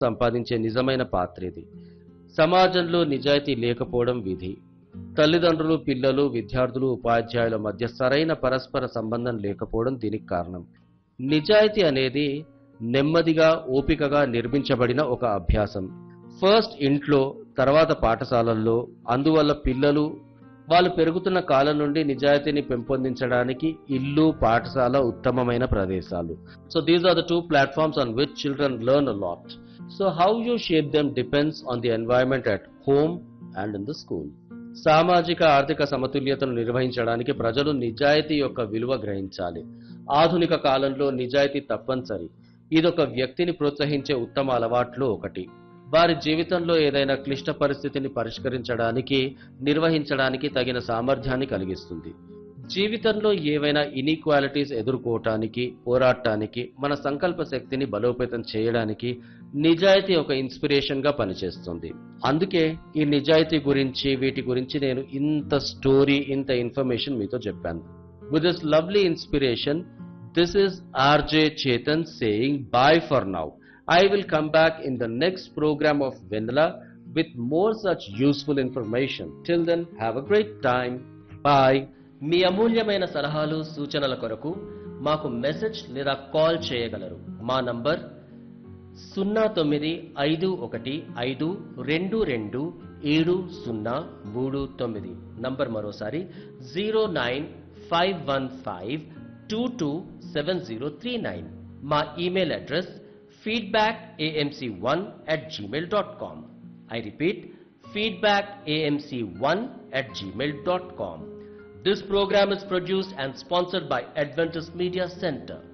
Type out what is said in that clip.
సంపాదించే నిజమైన పాత్ర ఇది సమాజంలో నిజాయితీ లేకపోవడం విధి తల్లిదండ్రులు పిల్లలు విద్యార్థులు ఉపాధ్యాయుల మధ్య సరైన పరస్పర సంబంధం లేకపోవడం దీనికి కారణం నిజాయితీ అనేది నెమ్మదిగా ఓపికగా నిర్మించబడిన ఒక అభ్యాసం ఫస్ట్ ఇంట్లో తర్వాత పాఠశాలల్లో అందువల్ల పిల్లలు వాళ్ళు పెరుగుతున్న కాలం నుండి నిజాయితీని పెంపొందించడానికి ఇల్లు పాఠశాల ఉత్తమమైన ప్రదేశాలు so these are the two platforms on which children learn a lot so how you shape them depends on the environment at home and in the school సామాజిక ఆర్థిక సమతుల్యతను నిర్వహించడానికి ప్రజలు నిజాయితీ యొక్క విలువ గ్రహించాలి ఆధునిక కాలంలో నిజాయితీ తప్పనిసరి ఇదొక వ్యక్తిని ప్రోత్సహించే ఉత్తమ అలవాట్లు ఒకటి వారి జీవితంలో ఏదైనా క్లిష్ట పరిస్థితిని పరిష్కరించడానికి నిర్వహించడానికి తగిన సామర్థ్యాన్ని కలిగిస్తుంది జీవితంలో ఏవైనా ఇనీక్వాలిటీస్ ఎదుర్కోవటానికి పోరాటానికి మన సంకల్ప శక్తిని బలోపేతం చేయడానికి నిజాయితీ ఒక ఇన్స్పిరేషన్ గా పనిచేస్తుంది అందుకే ఈ నిజాయితీ గురించి వీటి గురించి నేను ఇంత స్టోరీ ఇంత ఇన్ఫర్మేషన్ మీతో చెప్పాను with this lovely inspiration this is RJ Chetan saying bye for now I will come back in the next program of Vendala with more such useful information. Till then, have a great time. Bye. మీ అమూల్యమైన సలహాలు సూచనల కొరకు మాకు message లేదా call చేయగలరు మా number సున్నా తొమ్మిది ఐదు ఒకటి ఐదు రెండు రెండు ఏడు సున్నా మూడు తొమ్మిది నంబర్ మరోసారి zero nine five one five two two seven zero three nine మా email address feedbackamc1 at gmail.com. I repeat, feedbackamc1 at gmail.com. This program is produced and sponsored by Adventist Media Center.